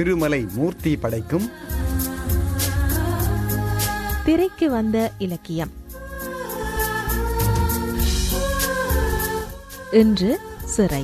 திருமலை மூர்த்தி படைக்கும் திரைக்கு வந்த இலக்கியம் இன்று சிறை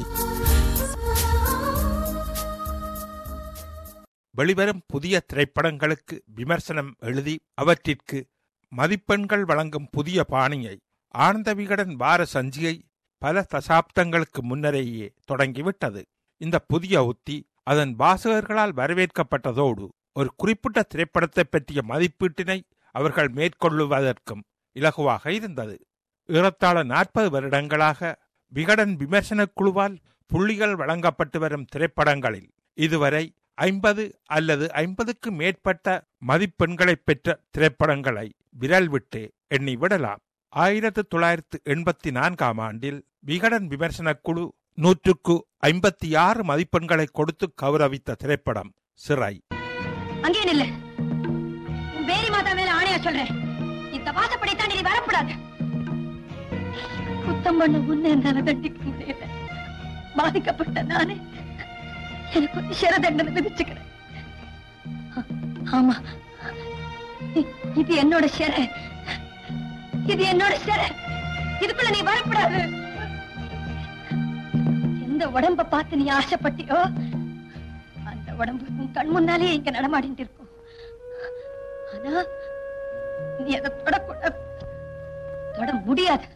வெளிவரும் புதிய திரைப்படங்களுக்கு விமர்சனம் எழுதி அவற்றிற்கு மதிப்பெண்கள் வழங்கும் புதிய பாணியை ஆனந்த விகடன் வார சஞ்சிகை பல தசாப்தங்களுக்கு முன்னரேயே தொடங்கிவிட்டது இந்த புதிய உத்தி அதன் வாசகர்களால் வரவேற்கப்பட்டதோடு ஒரு குறிப்பிட்ட திரைப்படத்தை பற்றிய மதிப்பீட்டினை அவர்கள் மேற்கொள்ளுவதற்கும் இலகுவாக இருந்தது ஏறத்தாழ நாற்பது வருடங்களாக விகடன் விமர்சனக் குழுவால் புள்ளிகள் வழங்கப்பட்டு வரும் திரைப்படங்களில் இதுவரை ஐம்பது அல்லது ஐம்பதுக்கு மேற்பட்ட மதிப்பெண்களை பெற்ற திரைப்படங்களை விரல் விட்டு எண்ணி விடலாம் ஆயிரத்து தொள்ளாயிரத்து எண்பத்தி நான்காம் ஆண்டில் விகடன் விமர்சனக் குழு நூற்றுக்கு ஐம்பத்தி ஆறு மதிப்பெண்களை கொடுத்து கௌரவித்த திரைப்படம் சிறை அங்கே நில்லு உன் பேரி மாதா மேல ஆணையா சொல்றேன் இந்த வாசப்படி தாண்டி நீ வரக்கூடாது குத்தம் பண்ண உன்னை என்னால தண்டிக்க முடியல பாதிக்கப்பட்ட நானே எனக்கு ஒரு சிற தண்டனை விதிச்சுக்கிறேன் ஆ- ஆமா இ- இது என்னோட சிறை இது என்னோட சிறை இதுக்குள்ள நீ வரக்கூடாது எந்த உடம்ப பார்த்து நீ ஆசைப்பட்டியோ அந்த உடம்பு உன் கண் முன்னாலே இங்க நடமாடிட்டு இருக்கும் ஆனா நீ அதை தொடக்கூடாது தொட முடியாது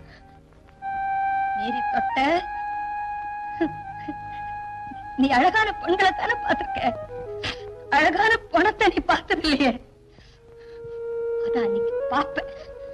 மீறி தொட்ட நீ அழகான பெண்களை தானே பார்த்திருக்க அழகான பணத்தை நீ பார்த்தது இல்லையே அதான் நீ பாப்ப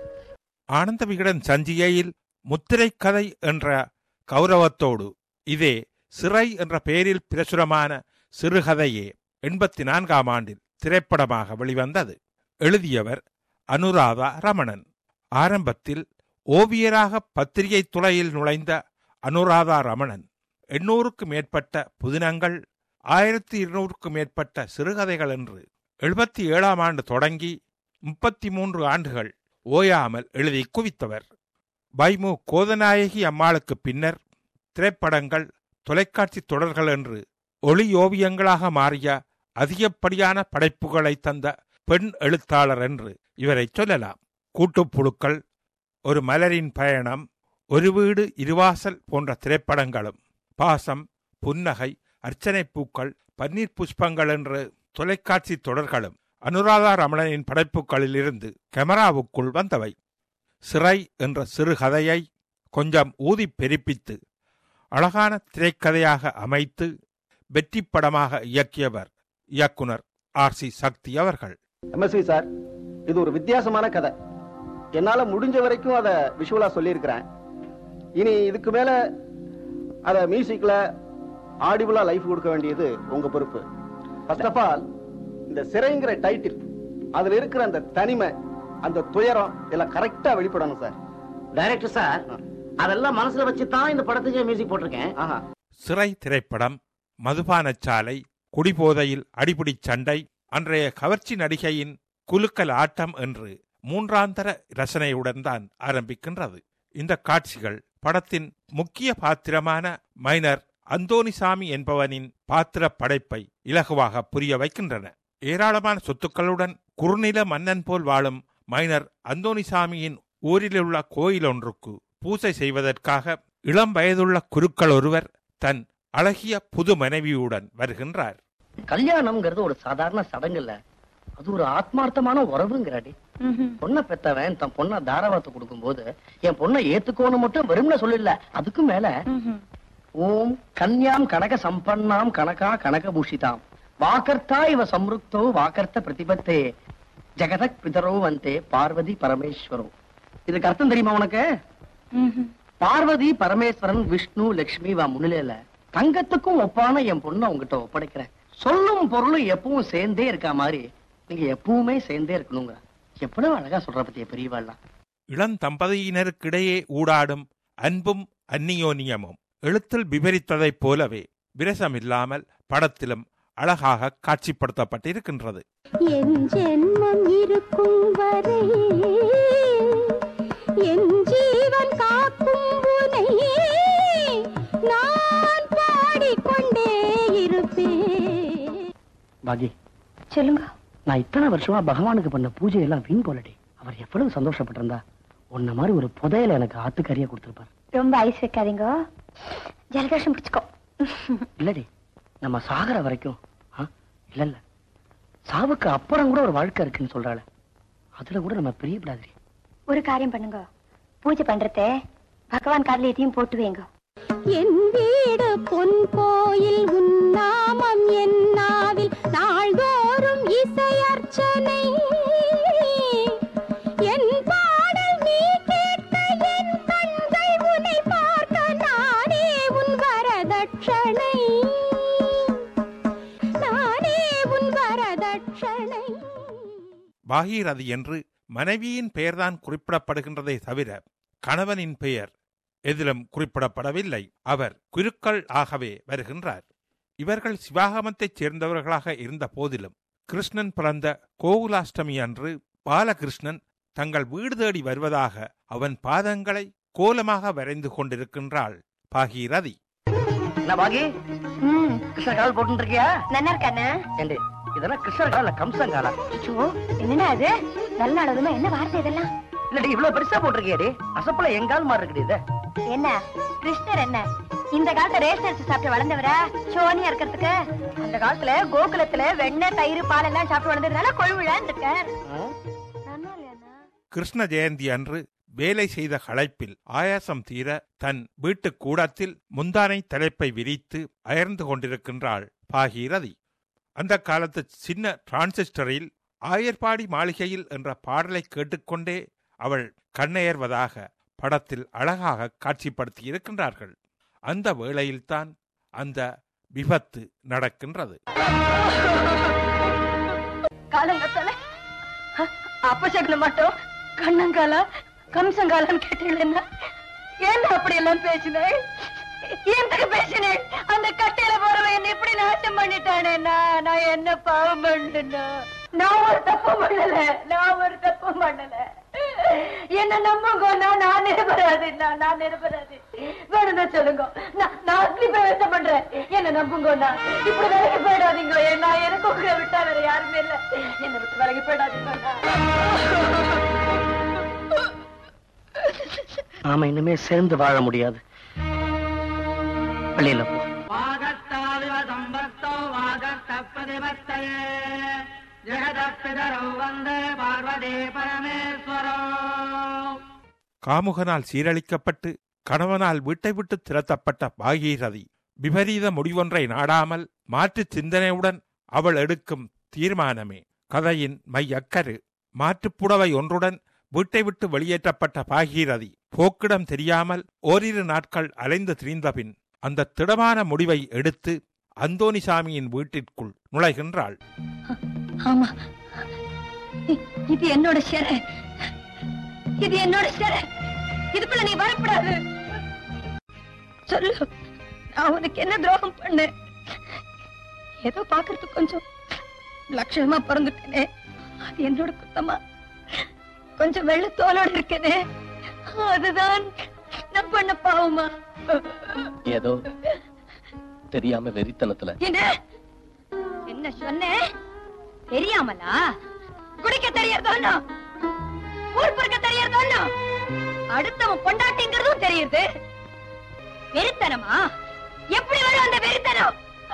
ஆனந்த விகடன் சஞ்சிகையில் முத்திரை கதை என்ற கௌரவத்தோடு இதே சிறை என்ற பெயரில் பிரசுரமான சிறுகதையே எண்பத்தி நான்காம் ஆண்டில் திரைப்படமாக வெளிவந்தது எழுதியவர் அனுராதா ரமணன் ஆரம்பத்தில் ஓவியராக பத்திரிகை துறையில் நுழைந்த அனுராதா ரமணன் எண்ணூறுக்கு மேற்பட்ட புதினங்கள் ஆயிரத்தி இருநூறுக்கும் மேற்பட்ட சிறுகதைகள் என்று எழுபத்தி ஏழாம் ஆண்டு தொடங்கி முப்பத்தி மூன்று ஆண்டுகள் ஓயாமல் எழுதி குவித்தவர் பைமு கோதநாயகி அம்மாளுக்கு பின்னர் திரைப்படங்கள் தொலைக்காட்சி தொடர்கள் என்று ஒளி ஓவியங்களாக மாறிய அதிகப்படியான படைப்புகளை தந்த பெண் எழுத்தாளர் என்று இவரை சொல்லலாம் கூட்டுப்புழுக்கள் ஒரு மலரின் பயணம் ஒரு வீடு இருவாசல் போன்ற திரைப்படங்களும் பாசம் புன்னகை அர்ச்சனை பூக்கள் பன்னீர் புஷ்பங்கள் என்று தொலைக்காட்சி தொடர்களும் அனுராதா ரமணனின் படைப்புகளில் இருந்து கேமராவுக்குள் வந்தவை சிறை என்ற சிறுகதையை கொஞ்சம் ஊதி பெருப்பித்து அழகான திரைக்கதையாக அமைத்து வெற்றி படமாக இயக்கியவர் இயக்குனர் ஆர் சி சக்தி அவர்கள் எம்எஸ்வி சார் இது ஒரு வித்தியாசமான கதை என்னால முடிஞ்ச வரைக்கும் அதை விஷுவலா சொல்லியிருக்கிறேன் இனி இதுக்கு மேல அத மியூசிக்ல ஆடிபிளா லைஃப் கொடுக்க வேண்டியது உங்க பொறுப்பு ஃபர்ஸ்ட் ஆஃப் ஆல் இந்த சிறைங்கிற டைட்டில் அதுல இருக்கிற அந்த தனிமை அந்த துயரம் இதெல்லாம் கரெக்டா வெளிப்படணும் சார் டைரக்டர் சார் அதெல்லாம் மனசுல வச்சு தான் இந்த படத்துக்கு மியூசிக் போட்டிருக்கேன் ஆஹா சிறை திரைப்படம் மதுபானச்சாலை குடிபோதையில் அடிபிடி சண்டை அன்றைய கவர்ச்சி நடிகையின் குலுக்கல் ஆட்டம் என்று மூன்றாந்தர ரசனையுடன் தான் ஆரம்பிக்கின்றது இந்த காட்சிகள் படத்தின் முக்கிய பாத்திரமான மைனர் அந்தோனிசாமி என்பவனின் பாத்திர படைப்பை இலகுவாக புரிய வைக்கின்றன ஏராளமான சொத்துக்களுடன் குறுநில மன்னன் போல் வாழும் மைனர் அந்தோனிசாமியின் ஊரிலுள்ள கோயில் ஒன்றுக்கு பூசை செய்வதற்காக இளம் வயதுள்ள குருக்கள் ஒருவர் தன் அழகிய புது மனைவியுடன் வருகின்றார் கல்யாணம்ங்கிறது ஒரு சாதாரண சடங்கு இல்ல அது ஒரு ஆத்மார்த்தமான உறவுங்கிறாடி பொண்ணை பெத்தவன் தன் பொண்ணை தாராவத்தை கொடுக்கும் போது என் பொண்ணை ஏத்துக்கோன்னு மட்டும் வெறும்னு சொல்லல அதுக்கும் மேல ஓம் கன்யாம் கனக சம்பன்னாம் கனகா கனக பூஷிதாம் வாக்கர்த்தா இவ சம்ருக்தோ வாக்கர்த்த பிரதிபத்தே ஜெகதக் பிதரோ வந்தே பார்வதி பரமேஸ்வரோ இதுக்கு அர்த்தம் தெரியுமா உனக்கு பார்வதி பரமேஸ்வரன் விஷ்ணு லட்சுமி வா முன்னிலையில தங்கத்துக்கும் ஒப்பான என் பொண்ணை உங்ககிட்ட ஒப்படைக்கிறேன் சொல்லும் பொருளும் எப்பவும் சேர்ந்தே இருக்கா மாதிரி நீங்க எப்பவுமே சேர்ந்தே இருக்கணுங்கிற எவ்வளவு அழகா சொல்ற பத்திய பெரியவாள்லாம் இளம் தம்பதியினருக்கிடையே ஊடாடும் அன்பும் அந்நியோன்யமும் எழுத்தில் விவரித்ததைப் போலவே விரசமில்லாமல் படத்திலும் அழகாக காட்சிப்படுத்தப்பட்டிருக்கின்றது என் ஜென்மம் இருக்கும் வரை என் ஜீவன் காக்கும் உனை நான் பாடிக்கொண்டே இருப்பேன் பாகி சொல்லுங்க நான் இத்தனை வருஷமா பகவானுக்கு பண்ண பூஜை எல்லாம் வீண் போலடி அவர் எவ்வளவு சந்தோஷப்பட்டிருந்தா உன்ன மாதிரி ஒரு புதையல எனக்கு ஆத்துக்கறியா கொடுத்திருப்பார் ரொம்ப ஐஸ் வைக்காதீங்க ஜலதோஷம் பிடிச்சுக்கோ இல்லடி நம்ம சாகர வரைக்கும் ஆ? இல்ல இல்ல சாவுக்கு அப்புறம் கூட ஒரு வாழ்க்கை இருக்குன்னு சொல்றாள அதுல கூட நம்ம பிரியப்படாதே ஒரு காரியம் பண்ணுங்க பூஜை பண்றதே பகவான் காதுல எதையும் போட்டு வைங்க என் வீடு பொன் கோயில் உன்னாமம் என் நாவில் நாள்தோறும் இசையர்ச்சனை என் பாடல் நீ கேட்க என் கண்கள் உன்னை பார்க்க நானே உன் வரதட்சணை நானே உன் வரதட்சணை பாகீரதி என்று மனைவியின் பெயர்தான் குறிப்பிடப்படுகின்றதே தவிர கணவனின் பெயர் எதிலும் குறிப்பிடப்படவில்லை அவர் குருக்கள் ஆகவே வருகின்றார் இவர்கள் சிவாகமத்தைச் சேர்ந்தவர்களாக இருந்த போதிலும் கிருஷ்ணன் பிறந்த கோகுலாஷ்டமி அன்று பாலகிருஷ்ணன் தங்கள் வீடு தேடி வருவதாக அவன் பாதங்களை கோலமாக வரைந்து கொண்டிருக்கின்றாள் பாகீரதி என்ன பாகி கிருஷ்ண கால் போட்டு இருக்கியா நல்லா இருக்கானே ஏண்டி இதெல்லாம் கிருஷ்ணர் கால கம்சன் காலா என்னடா அது நல்ல அளவுமா என்ன வார்த்தை இதெல்லாம் இல்லடி இவ்வளவு பெருசா போட்டிருக்கியாடி அசப்புல எங்கால் மாதிரி இருக்குது இது என்ன கிருஷ்ணர் என்ன இந்த காலத்துல ரேஷன் அரிசி சாப்பிட்டு வளர்ந்தவரா சோனியா இருக்கிறதுக்கு அந்த காலத்துல கோகுலத்துல வெண்ணெய் தயிர் பால் எல்லாம் சாப்பிட்டு வளர்ந்ததுனால கொழுவிழான்னு இருக்கார் நல்லா இல்லையாண்ணா கிருஷ்ண ஜெயந்தி அன்று வேலை செய்த களைப்பில் ஆயாசம் தீர தன் வீட்டு கூடத்தில் முந்தானை தலைப்பை விரித்து அயர்ந்து கொண்டிருக்கின்றாள் பாகீரதி அந்த காலத்து சின்ன டிரான்சிஸ்டரில் ஆயர்பாடி மாளிகையில் என்ற பாடலை கேட்டுக்கொண்டே அவள் கண்ணெயர்வதாக படத்தில் அழகாக காட்சிப்படுத்தி இருக்கின்றார்கள் அந்த வேளையில்தான் அந்த விபத்து நடக்கின்றது காலங்கத்தால அப்பசகுல மட்டும் கண்ணங்காலா கம்சங்காலான்னு கேட்டீங்களா ஏன் அப்படி எல்லாம் பேசினேன் எதுக்கு பேசினேன் அந்த கட்டையில போறவன் என்ன இப்படி நாசம் பண்ணிட்டானே நான் நான் என்ன பாவம் பண்ணா நான் ஒரு தப்பு பண்ணல நான் ஒரு தப்பு பண்ணல என்ன நம்புங்க நான் நிரபராது நான் நான் நிரபராது வேணும்னா சொல்லுங்க நான் நான் அக்னி பிரவேசம் பண்றேன் என்ன நம்புங்க நான் இப்படி விலகி போயிடாதீங்க நான் எனக்கு உங்களை விட்டா வேற யாருமே இல்ல என்ன விட்டு விலகி போயிடாதீங்க நாம இனிமே சேர்ந்து வாழ முடியாது வெளியில போ காமுகனால் சீரழிக்கப்பட்டு கணவனால் வீட்டை விட்டு திரட்டப்பட்ட பாகீரதி விபரீத முடிவொன்றை நாடாமல் மாற்று சிந்தனையுடன் அவள் எடுக்கும் தீர்மானமே கதையின் மையக்கரு மாற்றுப்புடவை ஒன்றுடன் வீட்டை விட்டு வெளியேற்றப்பட்ட பாகீரதி போக்கிடம் தெரியாமல் ஓரிரு நாட்கள் அலைந்து திரிந்தபின் அந்த திடமான முடிவை எடுத்து அந்தோனிசாமியின் வீட்டிற்குள் நுழைகின்றாள் ஆமா இ- இது என்னோட சிறை இது என்னோட சிறை இதுக்குள்ள நீ வரக்கூடாது சொல்லு நான் உனக்கு என்ன துரோகம் பண்ணேன் ஏதோ பாக்குறதுக்கு கொஞ்சம் லட்சணமா பிறந்துட்டேனே அது என்னோட குத்தமா கொஞ்சம் வெள்ள தோலோட இருக்கேனே அதுதான் நான் பண்ண பாவமா ஏதோ தெரியாம வெறித்தனத்துல என்ன என்ன சொன்னேன் தெரியாமலா குடிக்க தெரியறதோன்னு ஊர் பொறுக்க தெரியறதோன்னு அடுத்தவன் பொண்டாட்டிங்கிறதும் தெரியுது வெறித்தனமா எப்படி வரும் அந்த வெறித்தனம்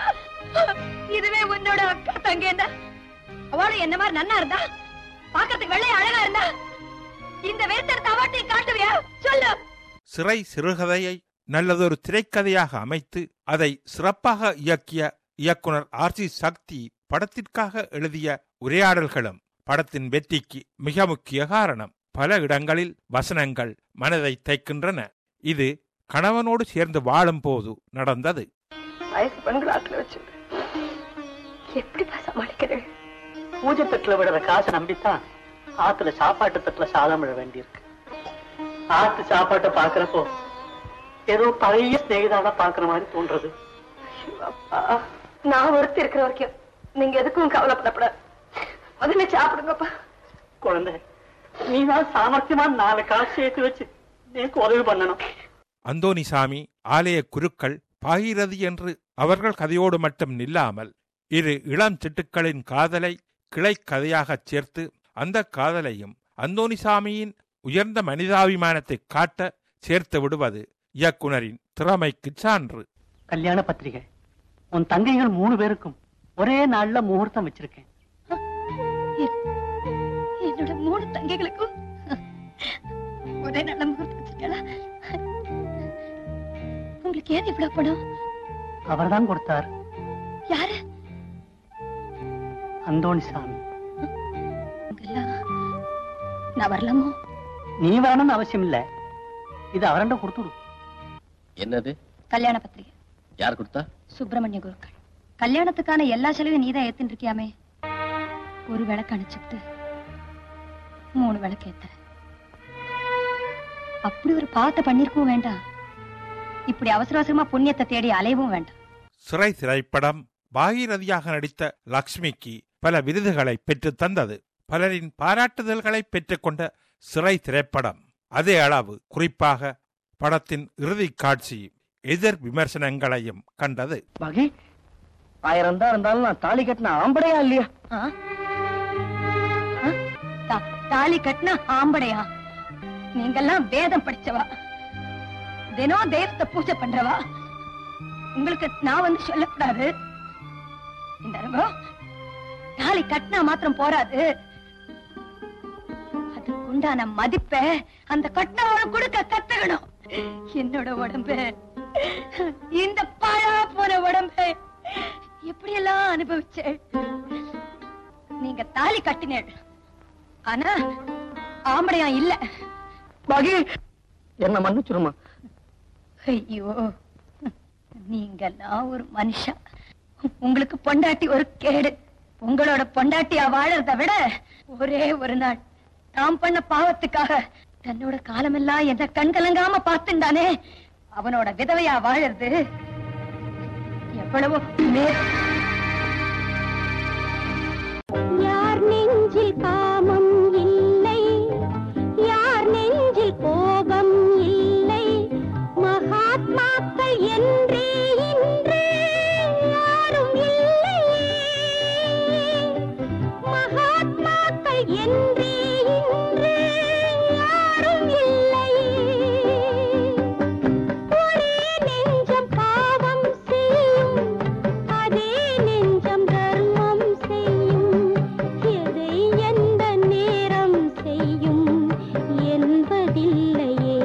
இதுவே உன்னோட அக்கா தங்கேந்தா அவளும் என்ன மாதிரி நன்னா இருந்தா பாக்கிறதுக்கு வெள்ளை அழகா இருந்தா இந்த வெறித்தனத்தை அவட்டையும் காட்டுவியா சொல்லு சிறை சிறுகதையை நல்லதொரு திரைக்கதையாக அமைத்து அதை சிறப்பாக இயக்கிய இயக்குனர் ஆர் சி சக்தி படத்திற்காக எழுதிய உரையாடல்களும் படத்தின் வெற்றிக்கு மிக முக்கிய காரணம் பல இடங்களில் வசனங்கள் மனதை தைக்கின்றன இது கணவனோடு சேர்ந்து வாழும் போது நடந்தது வயசு பெண்களாத்துல வச்சு எப்படிப்பா சமாளிக்கிறேன் பூஜை தட்டுல விடுற காசை நம்பித்தான் ஆத்துல சாப்பாட்டு தட்டுல சாதம் விட வேண்டியிருக்கு ஆத்து சாப்பாட்டை பாக்குறப்போ ஏதோ பழைய ஸ்நேகிதான பாக்குற மாதிரி தோன்றது அப்பா, நான் ஒருத்தி இருக்கிற வரைக்கும் நீங்க எதுக்கும் கவலைப்படக்கூடாது முதல்ல சாப்பிடுங்கப்பா குழந்தை நீதான் சாமர்த்தியமா நாலு காசு சேர்த்து வச்சு எனக்கு உதவி பண்ணணும் அந்தோனிசாமி ஆலய குருக்கள் பாகீரதி என்று அவர்கள் கதையோடு மட்டும் நில்லாமல் இரு இளம் சிட்டுக்களின் காதலை கிளை கதையாகச் சேர்த்து அந்த காதலையும் அந்தோனிசாமியின் உயர்ந்த மனிதாபிமானத்தை காட்ட சேர்த்து விடுவது இயக்குனரின் திறமைக்கு சான்று கல்யாண பத்திரிகை உன் தங்கைகள் மூணு பேருக்கும் ஒரே நாள்ல முகூர்த்தம் வச்சிருக்கேன் என்னோட மூணு தங்கைகளுக்கும் ஒரே நல்ல முகூர்த்தம் வச்சிருக்கா உங்களுக்கு ஏன் இவ்வளவு பணம் அவர்தான் கொடுத்தார் யாரு அந்தோணிசாமி உங்கெல்லாம் நான் வரலாமோ நீ வரணும்னு அவசியம் இல்ல இது அவரண்ட கொடுத்துடு என்னது கல்யாண பத்திரிகை யார் கொடுத்தா சுப்பிரமணிய குருக்கள் கல்யாணத்துக்கான எல்லா செலவையும் நீதான் ஏத்துட்டு இருக்கியாமே ஒரு விளக்கு அணைச்சுட்டு மூணு விளக்கு ஏத்துற அப்படி ஒரு பாவத்தை பண்ணிருக்கவும் வேண்டாம் இப்படி அவசர அவசரமா புண்ணியத்தை தேடி அலையவும் வேண்டாம் சிறை திரைப்படம் பாகீரதியாக நடித்த லக்ஷ்மிக்கு பல விருதுகளை பெற்றுத் தந்தது பலரின் பாராட்டுதல்களை பெற்றுக்கொண்ட சிறை திரைப்படம் அதே அளவு குறிப்பாக படத்தின் இறுதிக் காட்சி எதிர் விமர்சனங்களையும் கண்டது பகி ஆயிரம் தான் இருந்தாலும் நான் தாலி கட்டின ஆம்படையா இல்லையா ஆ? ஆ? தா- தாலி கட்டின ஆம்படையா நீங்கெல்லாம் வேதம் படிச்சவா தினம் தெய்வத்தை பூஜை பண்றவா உங்களுக்கு நான் வந்து சொல்லக்கூடாது இந்த அனுபவம் தாலி கட்டினா மாத்திரம் போராது அதுக்கு உண்டான மதிப்பை அந்த கட்டினவங்க கொடுக்க கத்துக்கணும் என்னோட உடம்பு இந்த பாழா போன உடம்பு எப்படியெல்லாம் அனுபவிச்சேன் நீங்க தாலி கட்டினேள் ஆனா ஆம்படையா இல்ல பகி என்ன மன்னிச்சிருமா ஐயோ நீங்கெல்லாம் ஒரு மனுஷன் உங்களுக்கு பொண்டாட்டி ஒரு கேடு உங்களோட பொண்டாட்டியா வாழறத விட ஒரே ஒரு நாள் தாம் பண்ண பாவத்துக்காக தன்னோட காலமெல்லாம் என்ன கண்கலங்காம பார்த்துண்டானே அவனோட விதவையா வாழறது எவ்வளவோ மேல் யார் நெஞ்சில் காமம் இல்லை யார் நெஞ்சில் கோபம் இல்லை மகாத்மாக்கள் என்றே இன்று யாரும் இல்லையே மகாத்மாக்கள் என்றே இன்று யாரும் இல்லையே ஒரே நெஞ்சம் பாவம் செய்யும் அதே நெஞ்சம் தர்மம் செய்யும் எதை எந்த நேரம் செய்யும் என்பதில்லையே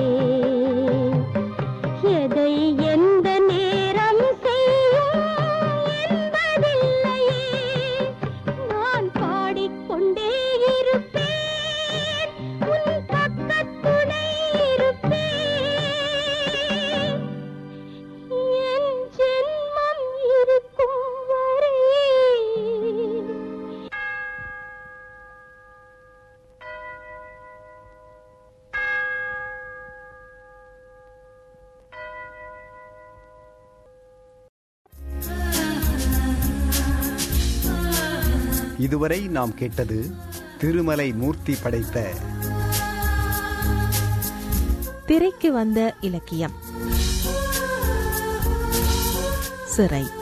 எதை எந்த நேரம் செய்யும் என்பதில்லையே நான் பாடிக்கொண்டே இருப்பேன் உன் பக்கத்துணை இருப்பேன் என் ஜென்மம் இருக்கும் வரை இதுவரை நாம் கேட்டது திருமலை மூர்த்தி படைத்த திரைக்கு வந்த இலக்கியம் சிறை